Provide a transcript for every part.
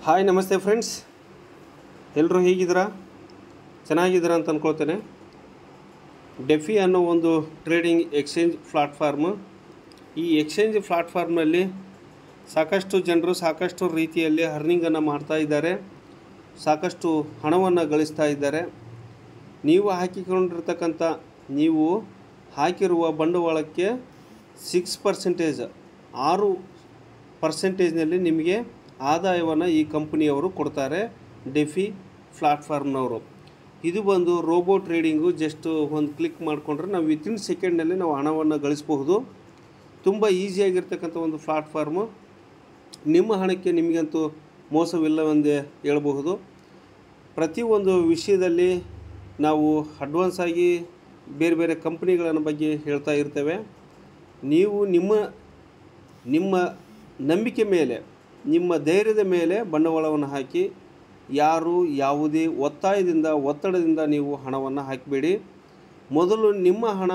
hi ನಮಸ್ತೆ friends ಎಲ್ಲರೂ ಹೇಗಿದ್ದೀರಾ ಚೆನ್ನಾಗಿದ್ದೀರಾ ಅಂತ ಅಂದ್ಕೊಳ್ತೇನೆ ಡೆಫಿ ಅನ್ನೋ ಒಂದು ಟ್ರೇಡಿಂಗ್ ಎಕ್ಸ್ಚೇಂಜ್ ಪ್ಲಾಟ್ಫಾರ್ಮು ಈ ಎಕ್ಸ್ಚೇಂಜ್ ಪ್ಲಾಟ್ಫಾರ್ಮ್ನಲ್ಲಿ ಸಾಕಷ್ಟು ಜನರು ಸಾಕಷ್ಟು ರೀತಿಯಲ್ಲಿ ಅರ್ನಿಂಗನ್ನು ಮಾಡ್ತಾ ಇದ್ದಾರೆ ಸಾಕಷ್ಟು ಹಣವನ್ನು ಗಳಿಸ್ತಾ ಇದ್ದಾರೆ ನೀವು ಹಾಕಿಕೊಂಡಿರ್ತಕ್ಕಂಥ ನೀವು ಹಾಕಿರುವ ಬಂಡವಾಳಕ್ಕೆ ಸಿಕ್ಸ್ ಪರ್ಸೆಂಟೇಜ್ ಆರು ಪರ್ಸೆಂಟೇಜ್ನಲ್ಲಿ ನಿಮಗೆ ಆದಾಯವನ್ನು ಈ ಕಂಪನಿಯವರು ಕೊಡ್ತಾರೆ ಡೆಫಿ ಪ್ಲಾಟ್ಫಾರ್ಮ್ನವರು ಇದು ಬಂದು ರೋಬೋ ಟ್ರೇಡಿಂಗು ಜಸ್ಟ್ ಒಂದು ಕ್ಲಿಕ್ ಮಾಡಿಕೊಂಡ್ರೆ ನಾವು ವಿತಿನ್ ಸೆಕೆಂಡ್ನಲ್ಲಿ ನಾವು ಹಣವನ್ನು ಗಳಿಸಬಹುದು ತುಂಬ ಈಸಿಯಾಗಿರ್ತಕ್ಕಂಥ ಒಂದು ಪ್ಲಾಟ್ಫಾರ್ಮು ನಿಮ್ಮ ಹಣಕ್ಕೆ ನಿಮಗಂತೂ ಮೋಸವಿಲ್ಲವೆಂದೇ ಹೇಳಬಹುದು ಪ್ರತಿಯೊಂದು ವಿಷಯದಲ್ಲಿ ನಾವು ಅಡ್ವಾನ್ಸ್ ಆಗಿ ಬೇರೆ ಬೇರೆ ಕಂಪ್ನಿಗಳ ಬಗ್ಗೆ ಹೇಳ್ತಾ ಇರ್ತೇವೆ ನೀವು ನಿಮ್ಮ ನಿಮ್ಮ ನಂಬಿಕೆ ಮೇಲೆ ನಿಮ್ಮ ಧೈರ್ಯದ ಮೇಲೆ ಬಂಡವಾಳವನ್ನು ಹಾಕಿ ಯಾರು ಯಾವುದೇ ಒತ್ತಾಯದಿಂದ ಒತ್ತಡದಿಂದ ನೀವು ಹಣವನ್ನು ಹಾಕಬೇಡಿ ಮೊದಲು ನಿಮ್ಮ ಹಣ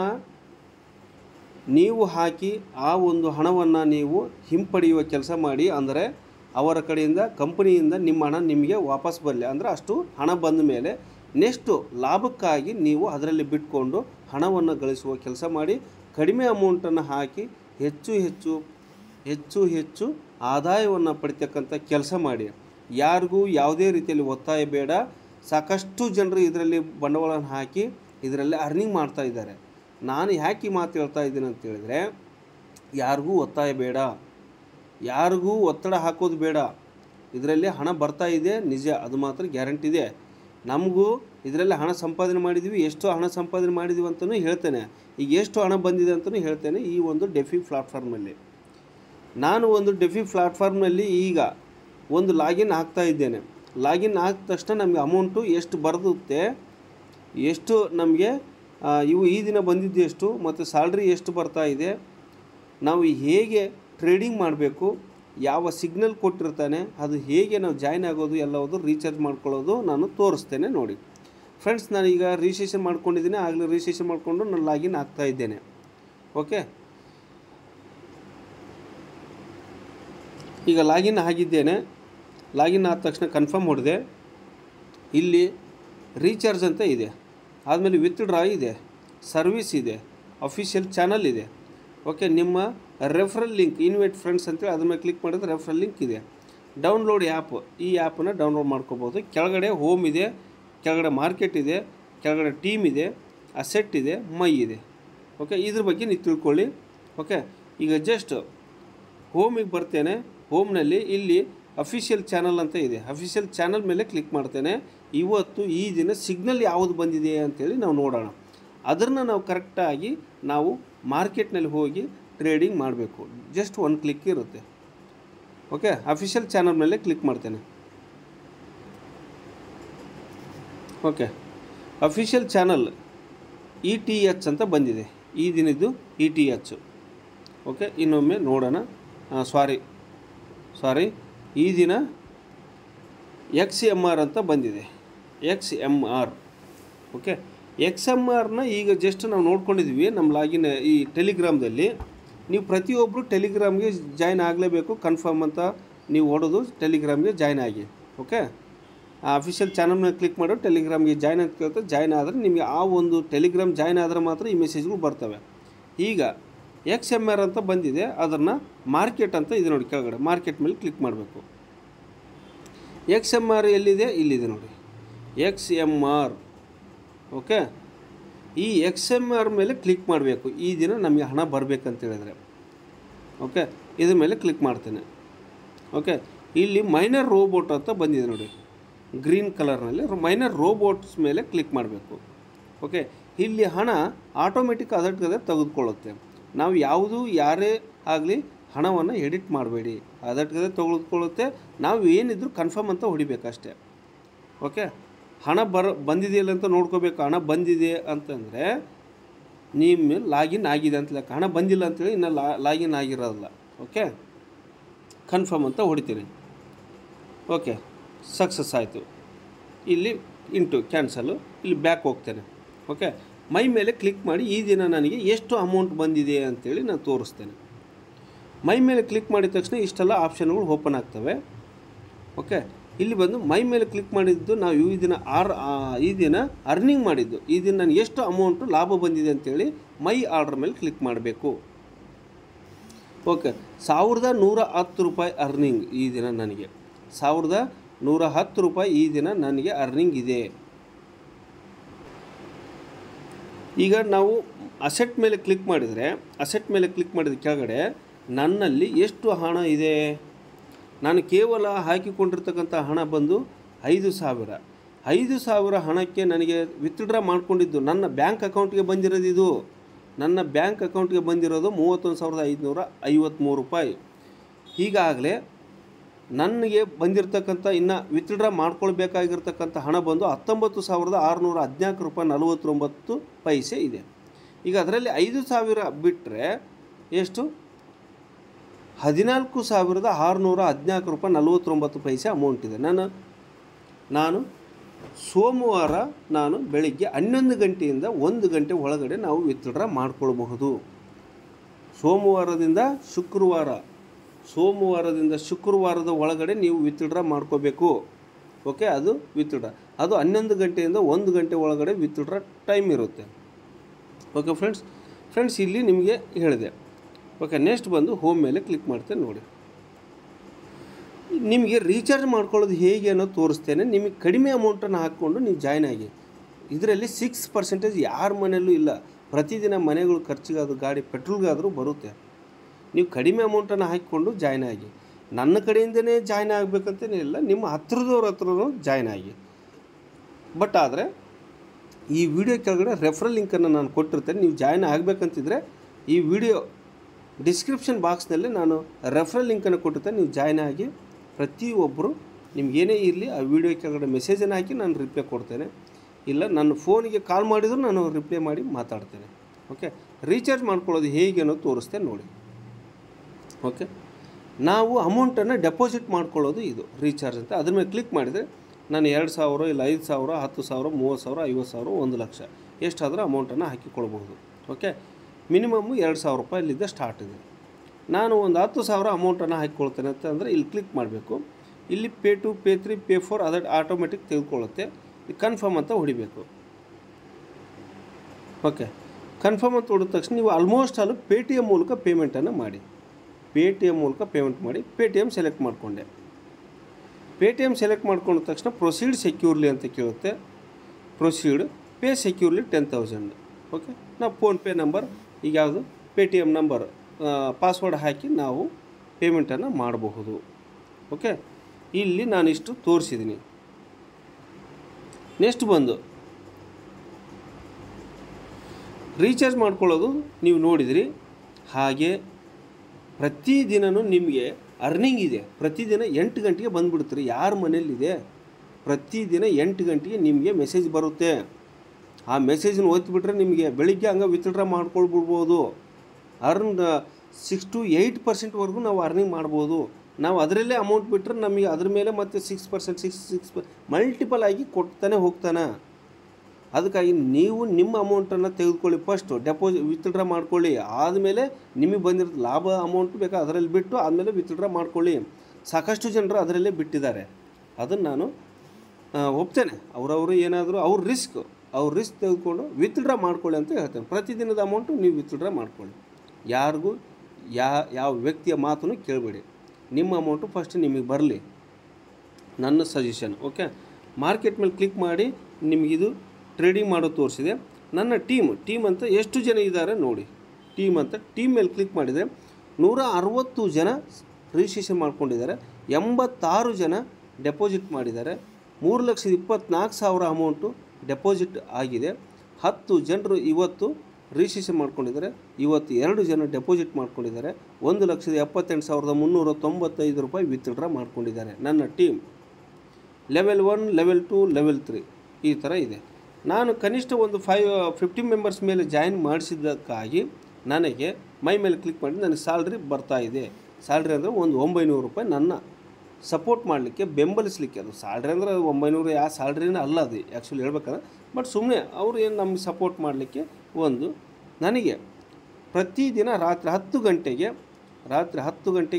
ನೀವು ಹಾಕಿ ಆ ಒಂದು ಹಣವನ್ನು ನೀವು ಹಿಂಪಡೆಯುವ ಕೆಲಸ ಮಾಡಿ ಅಂದರೆ ಅವರ ಕಡೆಯಿಂದ ಕಂಪನಿಯಿಂದ ನಿಮ್ಮ ಹಣ ನಿಮಗೆ ವಾಪಸ್ ಬರಲಿ ಅಂದರೆ ಅಷ್ಟು ಹಣ ಬಂದ ಮೇಲೆ ನೆಕ್ಸ್ಟು ಲಾಭಕ್ಕಾಗಿ ನೀವು ಅದರಲ್ಲಿ ಬಿಟ್ಕೊಂಡು ಹಣವನ್ನು ಗಳಿಸುವ ಕೆಲಸ ಮಾಡಿ ಕಡಿಮೆ ಅಮೌಂಟನ್ನು ಹಾಕಿ ಹೆಚ್ಚು ಹೆಚ್ಚು ಹೆಚ್ಚು ಹೆಚ್ಚು ಆದಾಯವನ್ನು ಪಡಿತಕ್ಕಂಥ ಕೆಲಸ ಮಾಡಿ ಯಾರಿಗೂ ಯಾವುದೇ ರೀತಿಯಲ್ಲಿ ಒತ್ತಾಯ ಬೇಡ ಸಾಕಷ್ಟು ಜನರು ಇದರಲ್ಲಿ ಬಂಡವಾಳವನ್ನು ಹಾಕಿ ಇದರಲ್ಲಿ ಅರ್ನಿಂಗ್ ಮಾಡ್ತಾ ಇದ್ದಾರೆ ನಾನು ಯಾಕೆ ಈ ಮಾತು ಹೇಳ್ತಾ ಇದ್ದೀನಿ ಅಂತ ಹೇಳಿದ್ರೆ ಯಾರಿಗೂ ಒತ್ತಾಯ ಬೇಡ ಯಾರಿಗೂ ಒತ್ತಡ ಹಾಕೋದು ಬೇಡ ಇದರಲ್ಲಿ ಹಣ ಬರ್ತಾ ಇದೆ ನಿಜ ಅದು ಮಾತ್ರ ಗ್ಯಾರಂಟಿ ಇದೆ ನಮಗೂ ಇದರಲ್ಲಿ ಹಣ ಸಂಪಾದನೆ ಮಾಡಿದ್ವಿ ಎಷ್ಟು ಹಣ ಸಂಪಾದನೆ ಮಾಡಿದ್ವಿ ಅಂತಲೂ ಹೇಳ್ತೇನೆ ಈಗ ಎಷ್ಟು ಹಣ ಬಂದಿದೆ ಅಂತಲೂ ಹೇಳ್ತೇನೆ ಈ ಒಂದು ಡೆಫಿ ಪ್ಲಾಟ್ಫಾರ್ಮಲ್ಲಿ ನಾನು ಒಂದು ಡೆಫಿ ಪ್ಲಾಟ್ಫಾರ್ಮ್ನಲ್ಲಿ ಈಗ ಒಂದು ಲಾಗಿನ್ ಆಗ್ತಾ ಇದ್ದೇನೆ ಲಾಗಿನ್ ಆದ ತಕ್ಷಣ ನಮಗೆ ಅಮೌಂಟು ಎಷ್ಟು ಬರುತ್ತೆ ಎಷ್ಟು ನಮಗೆ ಆ, ಇವು ಈ ದಿನ ಬಂದಿದ್ದು ಎಷ್ಟು ಮತ್ತು ಸ್ಯಾಲ್ರಿ ಎಷ್ಟು ಬರ್ತಾ ಇದೆ ನಾವು ಹೇಗೆ ಟ್ರೇಡಿಂಗ್ ಮಾಡಬೇಕು ಯಾವ ಸಿಗ್ನಲ್ ಕೊಟ್ಟಿರ್ತಾನೆ ಅದು ಹೇಗೆ ನಾವು ಜಾಯ್ನ್ ಆಗೋದು ಎಲ್ಲವುದು ರೀಚಾರ್ಜ್ ಮಾಡ್ಕೊಳ್ಳೋದು ನಾನು ತೋರಿಸ್ತೇನೆ ನೋಡಿ ಫ್ರೆಂಡ್ಸ್ ನಾನೀಗ ರಿಜಿಸ್ಟ್ರೇಷನ್ ಮಾಡ್ಕೊಂಡಿದ್ದೀನಿ ಆಗಲೇ ರಿಜಿಸ್ಟ್ರೇಷನ್ ಮಾಡಿಕೊಂಡು ನಾನು ಲಾಗಿನ್ ಆಗ್ತಾ ಇದ್ದೇನೆ ಓಕೆ ಈಗ ಲಾಗಿನ್ ಆಗಿದ್ದೇನೆ ಲಾಗಿನ್ ಆದ ತಕ್ಷಣ ಕನ್ಫರ್ಮ್ ಹೊಡೆದೆ ಇಲ್ಲಿ ರೀಚಾರ್ಜ್ ಅಂತ ಇದೆ ಆದಮೇಲೆ ವಿತ್ ಡ್ರಾ ಇದೆ ಸರ್ವಿಸ್ ಇದೆ ಅಫಿಷಿಯಲ್ ಚಾನಲ್ ಇದೆ ಓಕೆ ನಿಮ್ಮ ರೆಫರಲ್ ಲಿಂಕ್ ಇನ್ವೈಟ್ ಫ್ರೆಂಡ್ಸ್ ಅಂತೇಳಿ ಅದ್ರ ಮೇಲೆ ಕ್ಲಿಕ್ ಮಾಡಿದ್ರೆ ರೆಫರಲ್ ಲಿಂಕ್ ಇದೆ ಡೌನ್ಲೋಡ್ ಆ್ಯಪ್ ಈ ಆ್ಯಪನ್ನು ಡೌನ್ಲೋಡ್ ಮಾಡ್ಕೋಬೋದು ಕೆಳಗಡೆ ಹೋಮ್ ಇದೆ ಕೆಳಗಡೆ ಮಾರ್ಕೆಟ್ ಇದೆ ಕೆಳಗಡೆ ಟೀಮ್ ಇದೆ ಅಸೆಟ್ ಇದೆ ಮೈ ಇದೆ ಓಕೆ ಇದ್ರ ಬಗ್ಗೆ ನೀವು ತಿಳ್ಕೊಳ್ಳಿ ಓಕೆ ಈಗ ಜಸ್ಟ್ ಹೋಮಿಗೆ ಬರ್ತೇನೆ ಹೋಮ್ನಲ್ಲಿ ಇಲ್ಲಿ ಅಫಿಷಿಯಲ್ ಚಾನಲ್ ಅಂತ ಇದೆ ಅಫಿಷಿಯಲ್ ಚಾನಲ್ ಮೇಲೆ ಕ್ಲಿಕ್ ಮಾಡ್ತೇನೆ ಇವತ್ತು ಈ ದಿನ ಸಿಗ್ನಲ್ ಯಾವುದು ಬಂದಿದೆ ಅಂತೇಳಿ ನಾವು ನೋಡೋಣ ಅದನ್ನು ನಾವು ಕರೆಕ್ಟಾಗಿ ನಾವು ಮಾರ್ಕೆಟ್ನಲ್ಲಿ ಹೋಗಿ ಟ್ರೇಡಿಂಗ್ ಮಾಡಬೇಕು ಜಸ್ಟ್ ಒಂದು ಕ್ಲಿಕ್ ಇರುತ್ತೆ ಓಕೆ ಅಫಿಷಿಯಲ್ ಚಾನಲ್ ಮೇಲೆ ಕ್ಲಿಕ್ ಮಾಡ್ತೇನೆ okay official channel E T H ಅಂತ ಬಂದಿದೆ ಈ ದಿನದ್ದು ಇ ಟಿ ಎಚ್ ಓಕೆ ಇನ್ನೊಮ್ಮೆ ನೋಡೋಣ ಸಾರಿ ಸಾರಿ ಈ ದಿನ ಎಕ್ಸ್ ಎಮ್ ಆರ್ ಅಂತ ಬಂದಿದೆ X M R okay X M ಆರ್ನ ಈಗ ಜಸ್ಟ್ ನಾವು ನೋಡ್ಕೊಂಡಿದ್ವಿ ನಮ್ಮ ಲಾಗಿನ್ ಈ ಟೆಲಿಗ್ರಾಮ್ದಲ್ಲಿ ನೀವು ಪ್ರತಿಯೊಬ್ಬರು ಟೆಲಿಗ್ರಾಮ್ಗೆ ಜಾಯ್ನ್ ಆಗಲೇಬೇಕು ಕನ್ಫರ್ಮ್ ಅಂತ ನೀವು ಹೊಡೋದು ಟೆಲಿಗ್ರಾಮ್ಗೆ ಜಾಯ್ನ್ ಆಗಿ ಓಕೆ ಆ ಅಫಿಷಿಯಲ್ ಚಾನಲ್ನ ಕ್ಲಿಕ್ ಮಾಡೋ ಟೆಲಿಗ್ರಾಮ್ಗೆ ಜಾಯ್ನ್ ಅಂತ ಕೇಳ್ತಾರೆ ಜಾಯ್ನ್ ಆದರೆ ನಿಮಗೆ ಆ ಒಂದು ಟೆಲಿಗ್ರಾಮ್ ಜಾಯ್ನ್ ಆದರೆ ಮಾತ್ರ ಈ ಮೆಸೇಜ್ಗಳು ಬರ್ತವೆ ಈಗ ಎಕ್ಸ್ ಎಮ್ ಆರ್ ಅಂತ ಬಂದಿದೆ ಅದನ್ನು ಮಾರ್ಕೆಟ್ ಅಂತ ಇದೆ ನೋಡಿ ಕೆಳಗಡೆ ಮಾರ್ಕೆಟ್ ಮೇಲೆ ಕ್ಲಿಕ್ ಮಾಡಬೇಕು ಎಕ್ಸ್ ಎಮ್ ಆರ್ ಎಲ್ಲಿದೆ ಇಲ್ಲಿದೆ ನೋಡಿ ಎಕ್ಸ್ ಎಮ್ ಆರ್ ಓಕೆ ಈ ಎಕ್ಸ್ ಎಮ್ ಆರ್ ಮೇಲೆ ಕ್ಲಿಕ್ ಮಾಡಬೇಕು ಈ ದಿನ ನಮಗೆ ಹಣ ಬರಬೇಕಂತ ಹೇಳಿದ್ರೆ ಓಕೆ ಇದ್ರ ಮೇಲೆ ಕ್ಲಿಕ್ ಮಾಡ್ತೇನೆ ಓಕೆ ಇಲ್ಲಿ ಮೈನರ್ ರೋಬೋಟ್ ಅಂತ ಬಂದಿದೆ ನೋಡಿ ಗ್ರೀನ್ ಕಲರ್ನಲ್ಲಿ ಮೈನರ್ ರೋಬೋಟ್ಸ್ ಮೇಲೆ ಕ್ಲಿಕ್ ಮಾಡಬೇಕು ಓಕೆ ಇಲ್ಲಿ ಹಣ ಆಟೋಮೆಟಿಕ್ ಅದಕ್ಕೆ ತೆಗೆದುಕೊಳ್ಳುತ್ತೆ ನಾವು ಯಾವುದು ಯಾರೇ ಆಗಲಿ ಹಣವನ್ನು ಎಡಿಟ್ ಮಾಡಬೇಡಿ ಅದಕ್ಕೆ ತೆಗೆದುಕೊಳ್ಳುತ್ತೆ ನಾವು ಏನಿದ್ರು ಕನ್ಫರ್ಮ್ ಅಂತ ಹೊಡಿಬೇಕಷ್ಟೇ ಓಕೆ ಹಣ ಬರ ಬಂದಿದೆಯಲ್ಲ ಅಂತ ನೋಡ್ಕೋಬೇಕು ಹಣ ಬಂದಿದೆ ಅಂತಂದರೆ ನಿಮ್ಮ ಲಾಗಿನ್ ಆಗಿದೆ ಅಂತ ಲೆಕ್ಕ ಹಣ ಬಂದಿಲ್ಲ ಅಂತೇಳಿ ಇನ್ನು ಲಾ ಲಾಗಿನ್ ಆಗಿರೋಲ್ಲ ಓಕೆ ಕನ್ಫರ್ಮ್ ಅಂತ ಹೊಡಿತೀನಿ ಓಕೆ ಸಕ್ಸಸ್ ಆಯಿತು ಇಲ್ಲಿ ಇಂಟು ಕ್ಯಾನ್ಸಲು ಇಲ್ಲಿ ಬ್ಯಾಕ್ ಹೋಗ್ತೇನೆ ಓಕೆ ಮೈ ಮೇಲೆ ಕ್ಲಿಕ್ ಮಾಡಿ ಈ ದಿನ ನನಗೆ ಎಷ್ಟು ಅಮೌಂಟ್ ಬಂದಿದೆ ಅಂತೇಳಿ ನಾನು ತೋರಿಸ್ತೇನೆ ಮೈ ಮೇಲೆ ಕ್ಲಿಕ್ ಮಾಡಿದ ತಕ್ಷಣ ಇಷ್ಟೆಲ್ಲ ಆಪ್ಷನ್ಗಳು ಓಪನ್ ಆಗ್ತವೆ ಓಕೆ ಇಲ್ಲಿ ಬಂದು ಮೈ ಮೇಲೆ ಕ್ಲಿಕ್ ಮಾಡಿದ್ದು ನಾವು ಈ ದಿನ ಆರ್ ಆ, ಈ ದಿನ ಅರ್ನಿಂಗ್ ಮಾಡಿದ್ದು ಈ ದಿನ ನನಗೆ ಎಷ್ಟು ಅಮೌಂಟು ಲಾಭ ಬಂದಿದೆ ಅಂತೇಳಿ ಮೈ ಆರ್ಡರ್ ಮೇಲೆ ಕ್ಲಿಕ್ ಮಾಡಬೇಕು ಓಕೆ ಸಾವಿರದ ನೂರ ಹತ್ತು ರೂಪಾಯಿ ಅರ್ನಿಂಗ್ ಈ ದಿನ ನನಗೆ ಸಾವಿರದ ನೂರ ಹತ್ತು ರೂಪಾಯಿ ಈ ದಿನ ನನಗೆ ಅರ್ನಿಂಗ್ ಇದೆ ಈಗ ನಾವು ಅಸೆಟ್ ಮೇಲೆ ಕ್ಲಿಕ್ ಮಾಡಿದರೆ ಅಸೆಟ್ ಮೇಲೆ ಕ್ಲಿಕ್ ಮಾಡಿದ ಕೆಳಗಡೆ ನನ್ನಲ್ಲಿ ಎಷ್ಟು ಹಣ ಇದೆ ನಾನು ಕೇವಲ ಹಾಕಿಕೊಂಡಿರ್ತಕ್ಕಂಥ ಹಣ ಬಂದು ಐದು ಸಾವಿರ ಐದು ಸಾವಿರ ಹಣಕ್ಕೆ ನನಗೆ ವಿತ್ಡ್ರಾ ಮಾಡ್ಕೊಂಡಿದ್ದು ನನ್ನ ಬ್ಯಾಂಕ್ ಅಕೌಂಟ್ಗೆ ಬಂದಿರೋದು ಇದು ನನ್ನ ಬ್ಯಾಂಕ್ ಅಕೌಂಟ್ಗೆ ಬಂದಿರೋದು ಮೂವತ್ತೊಂದು ಸಾವಿರದ ಐದುನೂರ ಐವತ್ತ್ಮೂರು ರೂಪಾಯಿ ಈಗಾಗಲೇ ನನಗೆ ಬಂದಿರತಕ್ಕಂಥ ಇನ್ನು ವಿತ್ಡ್ರಾ ಮಾಡ್ಕೊಳ್ಬೇಕಾಗಿರ್ತಕ್ಕಂಥ ಹಣ ಬಂದು ಹತ್ತೊಂಬತ್ತು ಸಾವಿರದ ಆರುನೂರ ಹದಿನಾಲ್ಕು ರೂಪಾಯಿ ನಲವತ್ತೊಂಬತ್ತು ಪೈಸೆ ಇದೆ ಈಗ ಅದರಲ್ಲಿ ಐದು ಸಾವಿರ ಬಿಟ್ಟರೆ ಎಷ್ಟು ಹದಿನಾಲ್ಕು ಸಾವಿರದ ಆರುನೂರ ಹದಿನಾಲ್ಕು ರೂಪಾಯಿ ನಲವತ್ತೊಂಬತ್ತು ಪೈಸೆ ಅಮೌಂಟ್ ಇದೆ ನಾನು ನಾನು ಸೋಮವಾರ ನಾನು ಬೆಳಿಗ್ಗೆ ಹನ್ನೊಂದು ಗಂಟೆಯಿಂದ ಒಂದು ಗಂಟೆ ಒಳಗಡೆ ನಾವು ವಿತ್ಡ್ರಾ ಮಾಡ್ಕೊಳ್ಬಹುದು ಸೋಮವಾರದಿಂದ ಶುಕ್ರವಾರ ಸೋಮವಾರದಿಂದ ಶುಕ್ರವಾರದ ಒಳಗಡೆ ನೀವು ವಿತ್ಡ್ರಾ ಮಾಡ್ಕೋಬೇಕು ಓಕೆ ಅದು ವಿತ್ಡ್ರಾ ಅದು ಹನ್ನೊಂದು ಗಂಟೆಯಿಂದ ಒಂದು ಗಂಟೆ ಒಳಗಡೆ ವಿತ್ಡ್ರಾ ಟೈಮ್ ಇರುತ್ತೆ ಓಕೆ ಫ್ರೆಂಡ್ಸ್ ಫ್ರೆಂಡ್ಸ್ ಇಲ್ಲಿ ನಿಮಗೆ ಹೇಳಿದೆ ಓಕೆ ನೆಕ್ಸ್ಟ್ ಬಂದು ಹೋಮ್ ಮೇಲೆ ಕ್ಲಿಕ್ ಮಾಡ್ತೇನೆ ನೋಡಿ ನಿಮಗೆ ರೀಚಾರ್ಜ್ ಮಾಡ್ಕೊಳ್ಳೋದು ಹೇಗೆ ಅನ್ನೋದು ತೋರಿಸ್ತೇನೆ ನಿಮಗೆ ಕಡಿಮೆ ಅಮೌಂಟನ್ನು ಹಾಕ್ಕೊಂಡು ನೀವು ಜಾಯ್ನ್ ಆಗಿ ಇದರಲ್ಲಿ ಸಿಕ್ಸ್ ಪರ್ಸೆಂಟೇಜ್ ಯಾರ ಮನೆಯಲ್ಲೂ ಇಲ್ಲ ಪ್ರತಿದಿನ ಮನೆಗಳು ಖರ್ಚಿಗಾದ್ರು ಗಾಡಿ ಪೆಟ್ರೋಲ್ಗಾದರೂ ಬರುತ್ತೆ ನೀವು ಕಡಿಮೆ ಅಮೌಂಟನ್ನು ಹಾಕಿಕೊಂಡು ಜಾಯ್ನ್ ಆಗಿ ನನ್ನ ಕಡೆಯಿಂದನೇ ಜಾಯ್ನ್ ಆಗಬೇಕಂತಲೇ ಇಲ್ಲ ನಿಮ್ಮ ಹತ್ರದವ್ರ ಹತ್ರನೂ ಜಾಯ್ನ್ ಆಗಿ ಬಟ್ ಆದರೆ ಈ ವಿಡಿಯೋ ಕೆಳಗಡೆ ರೆಫರಲ್ ಲಿಂಕನ್ನು ನಾನು ಕೊಟ್ಟಿರ್ತೇನೆ ನೀವು ಜಾಯ್ನ್ ಆಗಬೇಕಂತಿದ್ರೆ ಈ ವಿಡಿಯೋ ಡಿಸ್ಕ್ರಿಪ್ಷನ್ ಬಾಕ್ಸ್ನಲ್ಲಿ ನಾನು ರೆಫರಲ್ ಲಿಂಕನ್ನು ಕೊಟ್ಟಿರ್ತೇನೆ ನೀವು ಜಾಯ್ನ್ ಆಗಿ ಪ್ರತಿಯೊಬ್ಬರು ನಿಮ್ಗೇನೇ ಇರಲಿ ಆ ವಿಡಿಯೋ ಕೆಳಗಡೆ ಮೆಸೇಜನ್ನು ಹಾಕಿ ನಾನು ರಿಪ್ಲೈ ಕೊಡ್ತೇನೆ ಇಲ್ಲ ನನ್ನ ಫೋನಿಗೆ ಕಾಲ್ ಮಾಡಿದರೂ ನಾನು ರಿಪ್ಲೈ ಮಾಡಿ ಮಾತಾಡ್ತೇನೆ ಓಕೆ ರೀಚಾರ್ಜ್ ಮಾಡ್ಕೊಳ್ಳೋದು ಹೇಗೆ ಅನ್ನೋದು ತೋರಿಸ್ತೇನೆ ನೋಡಿ ಓಕೆ ನಾವು ಅಮೌಂಟನ್ನು ಡೆಪಾಸಿಟ್ ಮಾಡ್ಕೊಳ್ಳೋದು ಇದು ರೀಚಾರ್ಜ್ ಅಂತ ಅದ್ರ ಮೇಲೆ ಕ್ಲಿಕ್ ಮಾಡಿದರೆ ನಾನು ಎರಡು ಸಾವಿರ ಇಲ್ಲ ಐದು ಸಾವಿರ ಹತ್ತು ಸಾವಿರ ಮೂವತ್ತು ಸಾವಿರ ಐವತ್ತು ಸಾವಿರ ಒಂದು ಲಕ್ಷ ಎಷ್ಟಾದರೂ ಅಮೌಂಟನ್ನು ಹಾಕಿಕೊಳ್ಬಹುದು ಓಕೆ ಮಿನಿಮಮ್ಮು ಎರಡು ಸಾವಿರ ರೂಪಾಯಿ ಇಲ್ಲಿಂದ ಸ್ಟಾರ್ಟ್ ಇದೆ ನಾನು ಒಂದು ಹತ್ತು ಸಾವಿರ ಅಮೌಂಟನ್ನು ಹಾಕಿಕೊಳ್ತೇನೆ ಅಂತ ಅಂದರೆ ಇಲ್ಲಿ ಕ್ಲಿಕ್ ಮಾಡಬೇಕು ಇಲ್ಲಿ pay two pay three pay four ಅದರ ಆಟೋಮೆಟಿಕ್ ತೆಗೆದುಕೊಳ್ಳುತ್ತೆ ಕನ್ಫರ್ಮ್ ಅಂತ ಹೊಡಿಬೇಕು ಓಕೆ ಕನ್ಫರ್ಮ್ ಅಂತ ಹೊಡಿದ ತಕ್ಷಣ ನೀವು almost all Paytm ಮೂಲಕ ಪೇಮೆಂಟನ್ನು ಮಾಡಿ ಪೇ ಟಿ ಎಮ್ ಮೂಲಕ ಪೇಮೆಂಟ್ ಮಾಡಿ ಪೇ ಟಿ ಎಮ್ ಸೆಲೆಕ್ಟ್ ಮಾಡಿಕೊಂಡೆ ಪೇ ಟಿ ಎಮ್ ಸೆಲೆಕ್ಟ್ ಮಾಡ್ಕೊಂಡ ತಕ್ಷಣ ಪ್ರೊಸೀಡ್ ಸೆಕ್ಯೂರ್ಲಿ ಅಂತ ಕೇಳುತ್ತೆ proceed pay securely ten thousand okay ನಾವು ಫೋನ್ಪೇ ನಂಬರ್ ಈಗ ಯಾವುದು Paytm number password ಹಾಕಿ ನಾವು ಪೇಮೆಂಟನ್ನು ಮಾಡಬಹುದು ಓಕೆ ಇಲ್ಲಿ ನಾನು ಇಷ್ಟು ತೋರಿಸಿದ್ದೀನಿ ನೆಕ್ಸ್ಟ್ ಬಂದು ರೀಚಾರ್ಜ್ ಮಾಡ್ಕೊಳ್ಳೋದು ನೀವು ನೋಡಿದಿರಿ ಹಾಗೆ ಪ್ರತಿದಿನವೂ ನಿಮಗೆ ಅರ್ನಿಂಗ್ ಇದೆ ಪ್ರತಿದಿನ ಎಂಟು ಗಂಟೆಗೆ ಬಂದುಬಿಡ್ತೀರಿ ಯಾರ ಮನೇಲಿದೆ ಪ್ರತಿದಿನ ಎಂಟು ಗಂಟೆಗೆ ನಿಮಗೆ ಮೆಸೇಜ್ ಬರುತ್ತೆ ಆ ಮೆಸೇಜನ್ನ ಓದ್ಬಿಟ್ರೆ ನಿಮಗೆ ಬೆಳಿಗ್ಗೆ ಹಂಗೆ ವಿತ್ಡ್ರಾ ಮಾಡ್ಕೊಳ್ಬಿಡ್ಬೋದು ಅರ್ನ್ ಸಿಕ್ಸ್ ಟು ಏಯ್ಟ್ ಪರ್ಸೆಂಟ್ವರೆಗೂ ನಾವು ಅರ್ನಿಂಗ್ ಮಾಡ್ಬೋದು ನಾವು ಅದರಲ್ಲೇ ಅಮೌಂಟ್ ಬಿಟ್ಟರೆ ನಮಗೆ ಅದ್ರ ಮೇಲೆ ಮತ್ತೆ six percent six six multiple ಆಗಿ ಕೊಡ್ತಾನೆ ಹೋಗ್ತಾನೆ ಅದಕ್ಕಾಗಿ ನೀವು ನಿಮ್ಮ ಅಮೌಂಟನ್ನು ತೆಗೆದುಕೊಳ್ಳಿ ಫಸ್ಟು ಡೆಪಾಸಿಟ್ ವಿತ್ಡ್ರಾ ಮಾಡ್ಕೊಳ್ಳಿ ಆದಮೇಲೆ ನಿಮಗೆ ಬಂದಿರೋ ಲಾಭ ಅಮೌಂಟ್ ಬೇಕಾ ಅದರಲ್ಲಿ ಬಿಟ್ಟು ಆದಮೇಲೆ ವಿತ್ಡ್ರಾ ಮಾಡ್ಕೊಳ್ಳಿ ಸಾಕಷ್ಟು ಜನರು ಅದರಲ್ಲೇ ಬಿಟ್ಟಿದ್ದಾರೆ ಅದನ್ನು ನಾನು ಆ, ಒಪ್ತೇನೆ ಅವರವರು ಏನಾದರೂ ಅವ್ರ ರಿಸ್ಕ್ ಅವ್ರ ರಿಸ್ಕ್ ತೆಗೆದುಕೊಂಡು ವಿತ್ಡ್ರಾ ಮಾಡ್ಕೊಳ್ಳಿ ಅಂತ ಹೇಳ್ತೇನೆ ಪ್ರತಿದಿನದ ಅಮೌಂಟು ನೀವು ವಿತ್ಡ್ರಾ ಮಾಡ್ಕೊಳ್ಳಿ ಯಾರಿಗೂ ಯಾ ಯಾವ ವ್ಯಕ್ತಿಯ ಮಾತನ್ನು ಕೇಳಬೇಡಿ ನಿಮ್ಮ ಅಮೌಂಟು ಫಸ್ಟ್ ನಿಮಗೆ ಬರಲಿ ನನ್ನ ಸಜೆಷನ್ ಓಕೆ ಮಾರ್ಕೆಟ್ ಮೇಲೆ ಕ್ಲಿಕ್ ಮಾಡಿ ನಿಮಗಿದು ಟ್ರೇಡಿಂಗ್ ಮಾಡೋದು ತೋರಿಸಿದೆ ನನ್ನ ಟೀಮ್ ಟೀಮ್ ಅಂತ ಎಷ್ಟು ಜನ ಇದ್ದಾರೆ ನೋಡಿ ಟೀಮ್ ಅಂತ ಟೀಮ್ ಮೇಲೆ ಕ್ಲಿಕ್ ಮಾಡಿದರೆ ನೂರ ಅರವತ್ತು ಜನ ರಿಜಿಸ್ಟ್ರೇಷನ್ ಮಾಡ್ಕೊಂಡಿದ್ದಾರೆ ಎಂಬತ್ತಾರು ಜನ ಡೆಪಾಸಿಟ್ ಮಾಡಿದ್ದಾರೆ ಮೂರು ಲಕ್ಷದ ಇಪ್ಪತ್ನಾಲ್ಕು ಸಾವಿರ ಅಮೌಂಟು ಡೆಪಾಸಿಟ್ ಆಗಿದೆ ಹತ್ತು ಜನರು ಇವತ್ತು ರಿಜಿಸ್ಟ್ರೇಷನ್ ಮಾಡ್ಕೊಂಡಿದ್ದಾರೆ ಇವತ್ತು ಎರಡು ಜನ ಡೆಪಾಸಿಟ್ ಮಾಡ್ಕೊಂಡಿದ್ದಾರೆ ಒಂದು ಲಕ್ಷದ ಎಪ್ಪತ್ತೆಂಟು ಸಾವಿರದ ಮುನ್ನೂರ ತೊಂಬತ್ತೈದು ರೂಪಾಯಿ ವಿತ್ಡ್ರಾ ಮಾಡ್ಕೊಂಡಿದ್ದಾರೆ ನನ್ನ team level one level two level three ಈ ಥರ ಇದೆ ನಾನು ಕನಿಷ್ಠ ಒಂದು ಫೈವ್ ಫಿಫ್ಟಿ ಮೆಂಬರ್ಸ್ ಮೇಲೆ ಜಾಯಿನ್ ಮಾಡಿಸಿದ್ದಕ್ಕಾಗಿ ನನಗೆ ಮೈ ಮೇಲೆ ಕ್ಲಿಕ್ ಮಾಡಿ ನನಗೆ ಸ್ಯಾಲ್ರಿ ಬರ್ತಾ ಇದೆ ಸ್ಯಾಲ್ರಿ ಅಂದರೆ ಒಂದು ಒಂಬೈನೂರು ರೂಪಾಯಿ ನನ್ನ ಸಪೋರ್ಟ್ ಮಾಡಲಿಕ್ಕೆ ಬೆಂಬಲಿಸಲಿಕ್ಕೆ ಅದು ಸ್ಯಾಲ್ರಿ ಅಂದರೆ ಒಂಬೈನೂರು ಯಾವ ಸ್ಯಾಲ್ರಿನೇ ಅಲ್ಲ ಅದು ಆ್ಯಕ್ಚುಲಿ ಹೇಳ್ಬೇಕಂದ್ರೆ ಬಟ್ ಸುಮ್ಮನೆ ಅವರು ಏನು ನಮಗೆ ಸಪೋರ್ಟ್ ಮಾಡಲಿಕ್ಕೆ ಒಂದು ನನಗೆ ಪ್ರತಿದಿನ ರಾತ್ರಿ ಹತ್ತು ಗಂಟೆಗೆ ರಾತ್ರಿ ಹತ್ತು ಗಂಟೆಗೆ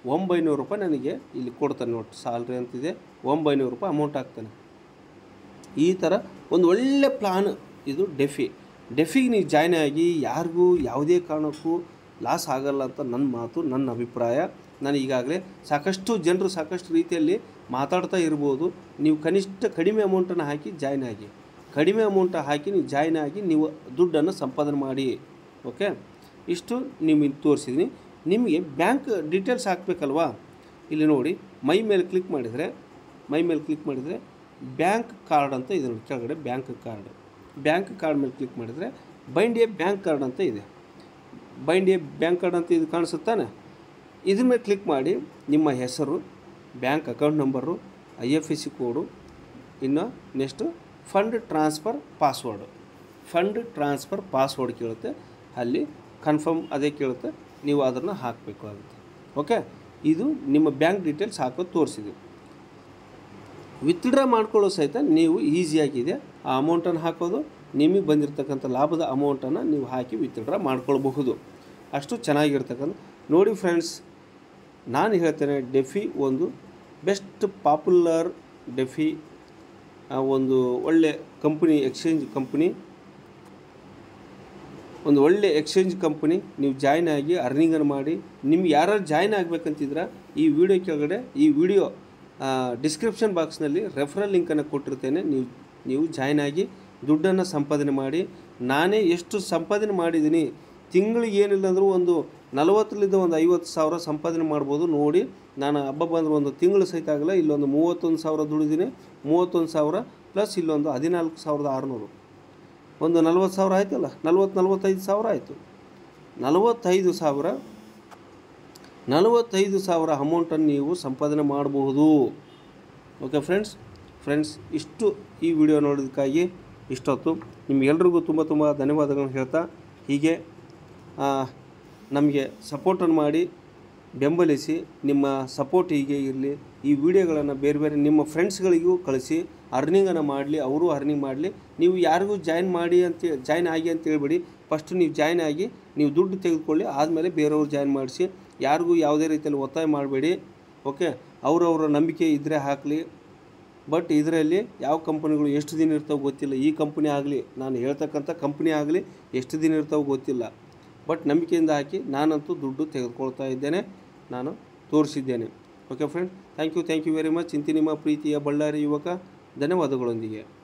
ಒಂಬೈನೂರು ರೂಪಾಯಿ ನನಗೆ ಇಲ್ಲಿ ಕೊಡ್ತಾನೆ ನೋಡಿ ಸಾಲ್ರಿ ಅಂತಿದೆ ಒಂಬೈನೂರು ರೂಪಾಯಿ ಅಮೌಂಟ್ ಹಾಕ್ತಾನೆ ಈ ಥರ ಒಂದು ಒಳ್ಳೆ ಪ್ಲಾನ್ ಇದು ಡೆಫಿ ಡೆಫಿಗೆ ನೀವು ಜಾಯ್ನ್ ಆಗಿ ಯಾರಿಗೂ ಯಾವುದೇ ಕಾರಣಕ್ಕೂ ಲಾಸ್ ಆಗಲ್ಲ ಅಂತ ನನ್ನ ಮಾತು ನನ್ನ ಅಭಿಪ್ರಾಯ ನಾನು ಈಗಾಗಲೇ ಸಾಕಷ್ಟು ಜನರು ಸಾಕಷ್ಟು ರೀತಿಯಲ್ಲಿ ಮಾತಾಡ್ತಾ ಇರ್ಬೋದು ನೀವು ಕನಿಷ್ಠ ಕಡಿಮೆ ಅಮೌಂಟನ್ನು ಹಾಕಿ ಜಾಯ್ನ್ ಆಗಿ ಕಡಿಮೆ ಅಮೌಂಟ್ ಹಾಕಿ ನೀವು ಜಾಯ್ನ್ ಆಗಿ ನೀವು ದುಡ್ಡನ್ನು ಸಂಪಾದನೆ ಮಾಡಿ ಓಕೆ ಇಷ್ಟು ನಿಮಗೆ ತೋರಿಸಿದ್ದೀನಿ ನಿಮಗೆ ಬ್ಯಾಂಕ್ ಡೀಟೇಲ್ಸ್ ಹಾಕಬೇಕಲ್ವಾ ಇಲ್ಲಿ ನೋಡಿ ಮೈ ಮೇಲೆ ಕ್ಲಿಕ್ ಮಾಡಿದರೆ ಮೈ ಮೇಲೆ ಕ್ಲಿಕ್ ಮಾಡಿದರೆ ಬ್ಯಾಂಕ್ ಕಾರ್ಡ್ ಅಂತ ಇದೆ ನೋಡಿ ಕೆಳಗಡೆ ಬ್ಯಾಂಕ್ ಕಾರ್ಡ್ ಬ್ಯಾಂಕ್ ಕಾರ್ಡ್ ಮೇಲೆ ಕ್ಲಿಕ್ ಮಾಡಿದರೆ ಬೈಂಡ್ ಎ ಬ್ಯಾಂಕ್ ಕಾರ್ಡ್ ಅಂತ ಇದೆ ಬೈಂಡ್ ಎ ಬ್ಯಾಂಕ್ ಕಾರ್ಡ್ ಅಂತ ಇದು ಕಾಣಿಸುತ್ತಾನೆ ಇದ್ರ ಮೇಲೆ ಕ್ಲಿಕ್ ಮಾಡಿ ನಿಮ್ಮ ಹೆಸರು bank account number I F S C code ಇನ್ನು next fund transfer password fund transfer password ಕೇಳುತ್ತೆ ಅಲ್ಲಿ ಕನ್ಫರ್ಮ್ ಅದೇ ಕೇಳುತ್ತೆ ನೀವು ಅದನ್ನು ಹಾಕಬೇಕು ಆಗುತ್ತೆ ಓಕೆ ಇದು ನಿಮ್ಮ ಬ್ಯಾಂಕ್ ಡೀಟೇಲ್ಸ್ ಹಾಕೋದು ತೋರಿಸಿದ್ವಿ ವಿತ್ಡ್ರಾ ಮಾಡ್ಕೊಳ್ಳೋ ಸಹಿತ ನೀವು ಈಸಿಯಾಗಿದೆ ಆ ಅಮೌಂಟನ್ನು ಹಾಕೋದು ನಿಮಗೆ ಬಂದಿರತಕ್ಕಂಥ ಲಾಭದ ಅಮೌಂಟನ್ನು ನೀವು ಹಾಕಿ ವಿತ್ಡ್ರಾ ಮಾಡ್ಕೊಳ್ಬಹುದು ಅಷ್ಟು ಚೆನ್ನಾಗಿರ್ತಕ್ಕಂಥ ನೋಡಿ ಫ್ರೆಂಡ್ಸ್ ನಾನು ಹೇಳ್ತೇನೆ ಡೆಫಿ ಒಂದು ಬೆಸ್ಟ್ ಪಾಪ್ಯುಲರ್ ಡೆಫಿ ಆ, ಒಂದು ಒಳ್ಳೆ ಕಂಪ್ನಿ ಎಕ್ಸ್ಚೇಂಜ್ ಕಂಪ್ನಿ ಒಂದು ಒಳ್ಳೆ ಎಕ್ಸ್ಚೇಂಜ್ ಕಂಪ್ನಿ ನೀವು ಜಾಯ್ನ್ ಆಗಿ ಅರ್ನಿಂಗನ್ನು ಮಾಡಿ ನಿಮ್ಗೆ ಯಾರು ಜಾಯ್ನ್ ಆಗಬೇಕಂತಿದ್ರೆ ಈ ವಿಡಿಯೋ ಕೆಳಗಡೆ ಈ ವಿಡಿಯೋ ಡಿಸ್ಕ್ರಿಪ್ಷನ್ ಬಾಕ್ಸ್ನಲ್ಲಿ ರೆಫರಲ್ ಲಿಂಕನ್ನು ಕೊಟ್ಟಿರ್ತೇನೆ ನೀವು ನೀವು ಜಾಯ್ನ್ ಆಗಿ ದುಡ್ಡನ್ನು ಸಂಪಾದನೆ ಮಾಡಿ ನಾನೇ ಎಷ್ಟು ಸಂಪಾದನೆ ಮಾಡಿದ್ದೀನಿ ತಿಂಗಳಿಗೆ ಏನಿಲ್ಲ ಅಂದರೂ ಒಂದು ನಲವತ್ತರಿಂದ ಒಂದು ಐವತ್ತು ಸಾವಿರ ಸಂಪಾದನೆ ಮಾಡ್ಬೋದು ನೋಡಿ ನಾನು ಹಬ್ಬ ಬಂದರೆ ಒಂದು ತಿಂಗಳು ಸಹಿತ ಆಗಲ್ಲ ಇಲ್ಲೊಂದು ಮೂವತ್ತೊಂದು ಸಾವಿರ ದುಡಿದ್ದೀನಿ ಮೂವತ್ತೊಂದು ಸಾವಿರ ಪ್ಲಸ್ ಇಲ್ಲೊಂದು ಹದಿನಾಲ್ಕು ಸಾವಿರದ ಆರುನೂರು ಒಂದು ನಲ್ವತ್ತು ಸಾವಿರ ಆಯ್ತಲ್ಲ ನಲ್ವತ್ತು ನಲ್ವತ್ತೈದು ಸಾವಿರ ಆಯಿತು ನಲವತ್ತೈದು ಸಾವಿರ ನಲವತ್ತೈದು ಸಾವಿರ ಅಮೌಂಟನ್ನು ನೀವು ಸಂಪಾದನೆ ಮಾಡಬಹುದು ಓಕೆ ಫ್ರೆಂಡ್ಸ್ ಫ್ರೆಂಡ್ಸ್ ಇಷ್ಟು ಈ ವಿಡಿಯೋ ನೋಡೋದಕ್ಕಾಗಿ ಇಷ್ಟೊತ್ತು ನಿಮಗೆಲ್ರಿಗೂ ತುಂಬ ತುಂಬ ಧನ್ಯವಾದಗಳನ್ನು ಹೇಳ್ತಾ ಹೀಗೆ ಆ, ನಮಗೆ ಸಪೋರ್ಟನ್ನು ಮಾಡಿ ಬೆಂಬಲಿಸಿ ನಿಮ್ಮ ಸಪೋರ್ಟ್ ಹೀಗೆ ಇರಲಿ ಈ ವಿಡಿಯೋಗಳನ್ನು ಬೇರೆ ಬೇರೆ ನಿಮ್ಮ ಫ್ರೆಂಡ್ಸ್ಗಳಿಗೂ ಕಳಿಸಿ ಅರ್ನಿಂಗನ್ನು ಮಾಡಲಿ ಅವರು ಅರ್ನಿಂಗ್ ಮಾಡಲಿ ನೀವು ಯಾರಿಗೂ ಜಾಯ್ನ್ ಮಾಡಿ ಅಂತ ಜಾಯ್ನ್ ಆಗಿ ಅಂತ ಹೇಳ್ಬೇಡಿ ಫಸ್ಟ್ ನೀವು ಜಾಯ್ನ್ ಆಗಿ ನೀವು ದುಡ್ಡು ತೆಗೆದುಕೊಳ್ಳಿ ಆದಮೇಲೆ ಬೇರೆಯವ್ರು ಜಾಯ್ನ್ ಮಾಡಿಸಿ ಯಾರಿಗೂ ಯಾವುದೇ ರೀತಿಯಲ್ಲಿ ಒತ್ತಾಯ ಮಾಡಬೇಡಿ ಓಕೆ ಅವರವರ ನಂಬಿಕೆ ಇದ್ದರೆ ಹಾಕಲಿ ಬಟ್ ಇದರಲ್ಲಿ ಯಾವ ಕಂಪನಿಗಳು ಎಷ್ಟು ದಿನ ಇರ್ತಾವೆ ಗೊತ್ತಿಲ್ಲ ಈ ಕಂಪನಿ ಆಗಲಿ ನಾನು ಹೇಳ್ತಕ್ಕಂಥ ಕಂಪನಿ ಆಗಲಿ ಎಷ್ಟು ದಿನ ಇರ್ತಾವೆ ಗೊತ್ತಿಲ್ಲ ಬಟ್ ನಂಬಿಕೆಯಿಂದ ಹಾಕಿ ನಾನಂತೂ ದುಡ್ಡು ತೆಗೆದುಕೊಳ್ತಾ ಇದ್ದೇನೆ ನಾನು ತೋರಿಸಿದ್ದೇನೆ okay friend thank you thank you very much ಇಂತಿ ನಿಮ್ಮ ಪ್ರೀತಿಯ ಬಳ್ಳಾರಿ ಯುವಕ ಧನ್ಯವಾದಗಳೊಂದಿಗೆ